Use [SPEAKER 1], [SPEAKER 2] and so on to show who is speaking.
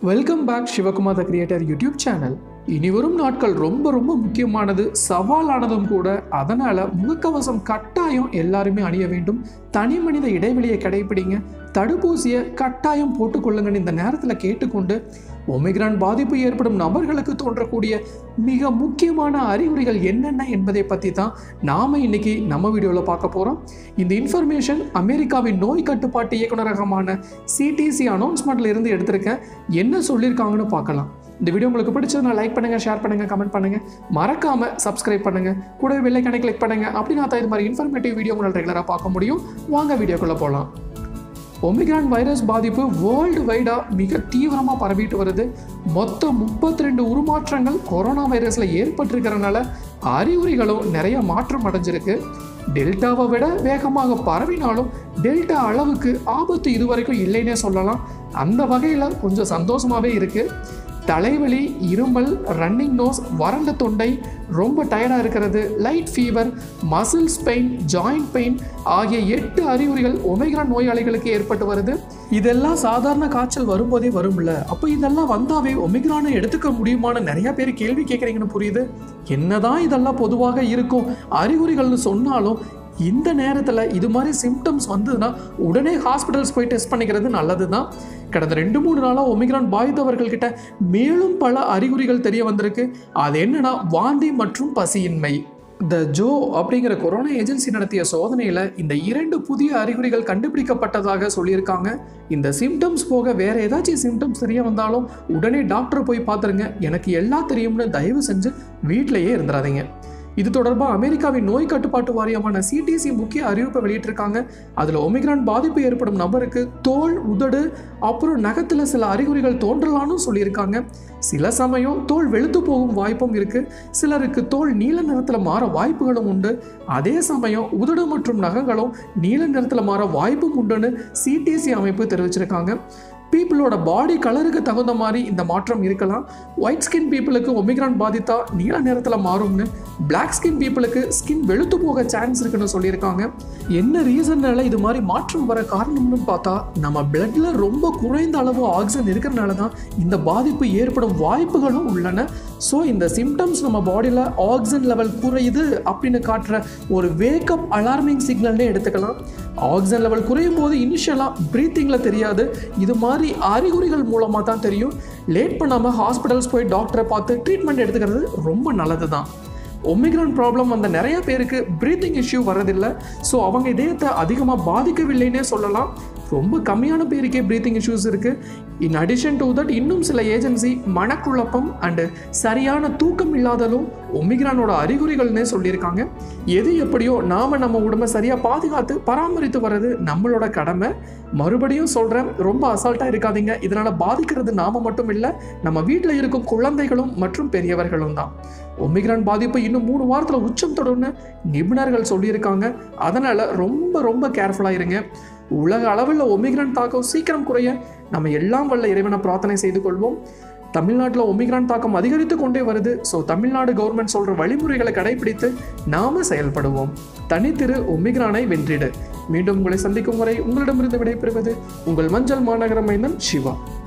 [SPEAKER 1] welcome back Sivakumar the creator YouTube channel இனி வரும் நாட்கள் ரொம்ப ரொம்ப முக்கியமானது சவாலானதும் கூட அதனால முகக்கவசம் கட்டாயம் எல்லாருமே அணிய வேண்டும் தனி மனித இடைவெளியை கடைபிடிங்க தடுப்பூசியை கட்டாயம் போட்டுக்கொள்ளுங்கன்னு இந்த நேரத்தில் கேட்டுக்கொண்டு ஒமிக்ரான் பாதிப்பு ஏற்படும் நபர்களுக்கு தோன்றக்கூடிய மிக முக்கியமான அறிகுறிகள் என்னென்ன என்பதை பற்றி தான் நாம் இன்னைக்கு நம்ம வீடியோவில் பார்க்க போகிறோம் இந்த இன்ஃபர்மேஷன் அமெரிக்காவின் நோய் கட்டுப்பாட்டு இயக்குநரகமான சிடிசி அனௌன்ஸ்மெண்ட்ல இருந்து எடுத்திருக்கேன் என்ன சொல்லியிருக்காங்கன்னு பார்க்கலாம் இந்த வீடியோ உங்களுக்கு பிடிச்சதுனா லைக் பண்ணுங்க ஷேர் பண்ணுங்க கமெண்ட் பண்ணுங்க மறக்காம சப்ஸ்கிரைப் பண்ணுங்க கூட வெள்ளைக்கணை கிளிக் பண்ணுங்க அப்படின்னா தான் இது மாதிரி இன்ஃபர்மேட்டிவ் வீடியோ உங்களால் ரெகுலராக பார்க்க முடியும் வாங்க வீடியோக்குள்ள போகலாம் ஒமிக்ரான் வைரஸ் பாதிப்பு வேர்ல்டு வைடாக மிக தீவிரமாக பரவிட்டு வருது மொத்தம் முப்பத்தி ரெண்டு உருமாற்றங்கள் கொரோனா வைரஸில் ஏற்பட்டிருக்கிறனால அறிகுறிகளும் நிறைய மாற்றம் அடைஞ்சிருக்கு டெல்டாவை விட வேகமாக பரவினாலும் டெல்டா அளவுக்கு ஆபத்து இதுவரைக்கும் இல்லைன்னே சொல்லலாம் அந்த வகையில் கொஞ்சம் சந்தோஷமாகவே இருக்குது தலைவலி இருமல் ரன்னிங் நோஸ் வறண்ட தொண்டை ரொம்ப டயர்டாக இருக்கிறது light fever muscles pain joint pain ஆகிய எட்டு அறிகுறிகள் ஒமைக்ரான் நோயாளிகளுக்கு ஏற்பட்டு வருது இதெல்லாம் சாதாரண காய்ச்சல் வரும்போதே வரும்ல அப்போ இதெல்லாம் வந்தாவே ஒமிக்ரானை எடுத்துக்க முடியுமான்னு நிறைய பேர் கேள்வி கேட்குறீங்கன்னு புரியுது என்னதான் இதெல்லாம் பொதுவாக இருக்கும் அறிகுறிகள்னு சொன்னாலும் இந்த நேரத்தில் இது மாதிரி சிம்டம்ஸ் வந்ததுன்னா உடனே ஹாஸ்பிட்டல்ஸ் போய் டெஸ்ட் பண்ணிக்கிறது நல்லது தான் கடந்த ரெண்டு மூணு நாளாக ஒமிக்ரான் பாதித்தவர்கள்கிட்ட மேலும் பல அறிகுறிகள் தெரிய வந்திருக்கு அது என்னன்னா வாந்தி மற்றும் பசியின்மை த ஜோ அப்படிங்கிற கொரோனா ஏஜென்சி நடத்திய சோதனையில் இந்த இரண்டு புதிய அறிகுறிகள் கண்டுபிடிக்கப்பட்டதாக சொல்லியிருக்காங்க இந்த சிம்டம்ஸ் போக வேற ஏதாச்சும் சிம்டம்ஸ் தெரிய வந்தாலும் உடனே டாக்டரை போய் பார்த்துருங்க எனக்கு எல்லாம் தெரியும்னு தயவு செஞ்சு வீட்டிலேயே இருந்துடாதீங்க இது தொடர்பாக அமெரிக்காவின் நோய் கட்டுப்பாட்டு வாரியமான சிடிசி முக்கிய அறிவிப்பை வெளியிட்டிருக்காங்க அதில் ஒமிக்ரான் பாதிப்பு ஏற்படும் நபருக்கு தோல் உதடு அப்புறம் நகத்தில் சில அறிகுறிகள் தோன்றலான்னு சொல்லியிருக்காங்க சில சமயம் தோல் வெளுத்து போகும் வாய்ப்பும் இருக்கு சிலருக்கு தோல் நீல நிறத்தில் மாற வாய்ப்புகளும் உண்டு அதே சமயம் உதடு மற்றும் நகங்களும் நீல நிறத்தில் மாற வாய்ப்பும் உண்டுன்னு சிடிசி அமைப்பு தெரிவிச்சிருக்காங்க பீப்புளோட பாடி கலருக்கு தகுந்த மாதிரி இந்த மாற்றம் இருக்கலாம் ஒயிட் ஸ்கின் பீப்புளுக்கு ஒமிக்ரான் பாதித்தா நீல நிறத்தில் மாறும்னு பிளாக் ஸ்கின் பீப்புளுக்கு ஸ்கின் வெளுத்து போக சான்ஸ் இருக்குன்னு சொல்லியிருக்காங்க என்ன ரீசன்னால இது மாதிரி மாற்றம் வர காரணம்னு பார்த்தா நம்ம பிளட்ல ரொம்ப குறைந்த அளவு ஆக்சிஜன் இருக்கிறனால தான் இந்த பாதிப்பு ஏற்படும் வாய்ப்புகளும் உள்ளன ஸோ இந்த சிம்டம்ஸ் நம்ம பாடியில் ஆக்சிஜன் லெவல் குறையுது அப்படின்னு காட்டுற ஒரு வேக்கப் அலார்மிங் சிக்னல்னே எடுத்துக்கலாம் ஆக்சிஜன் லெவல் குறையும் போது இனிஷியலாக ப்ரீத்திங்கில் தெரியாது இது மாதிரி அறிகுறிகள் மூலமாக தான் தெரியும் லேட் பண்ணாமல் ஹாஸ்பிட்டல்ஸ் போய் டாக்டரை பார்த்து ட்ரீட்மெண்ட் எடுத்துக்கிறது ரொம்ப நல்லது தான் ஒமிக்ரான் ப்ராப்ளம் வந்த நிறைய பேருக்கு ப்ரீத்திங் இஷ்யூ வரதில்லை ஸோ அவங்க இதயத்தை அதிகமாக பாதிக்கவில்லைன்னே சொல்லலாம் ரொம்ப கம்மியான பேருக்கே ப்ரீத்திங் இஷ்யூஸ் இருக்குது இன் அடிஷன் டு தட் இன்னும் சில ஏஜென்சி மனக்குழப்பம் அண்டு சரியான தூக்கம் இல்லாதலும் ஒமிக்ரானோட அறிகுறிகள்னே சொல்லியிருக்காங்க எது எப்படியோ நாம் நம்ம உடம்பை சரியாக பாதுகாத்து பராமரித்து வர்றது நம்மளோட கடமை மறுபடியும் சொல்கிறேன் ரொம்ப அசால்ட்டாக இருக்காதீங்க இதனால் பாதிக்கிறது நாம் மட்டும் இல்லை நம்ம வீட்டில் இருக்கும் குழந்தைகளும் மற்றும் பெரியவர்களும் தான் ஒமிக்ரான் பாதிப்பு இன்னும் மூணு வாரத்தில் உச்சம் தொடர்னு நிபுணர்கள் சொல்லியிருக்காங்க அதனால் ரொம்ப ரொம்ப கேர்ஃபுல்லாக இருங்க உலக அளவில் ஒமிக்ரான் தாக்கம் சீக்கிரம் குறைய நம்ம எல்லாம் வல்ல இறைவனை பிரார்த்தனை செய்து கொள்வோம் தமிழ்நாட்டில் ஒமிக்ரான் தாக்கம் அதிகரித்து கொண்டே வருது ஸோ தமிழ்நாடு கவர்மெண்ட் சொல்கிற வழிமுறைகளை கடைபிடித்து நாம செயல்படுவோம் தனித்திரு ஒமிக்ரானை வென்றிடு மீண்டும் உங்களை சந்திக்கும் வரை உங்களிடமிருந்து விடைபெறுவது உங்கள் மஞ்சள் மாநகர மைந்தன் சிவா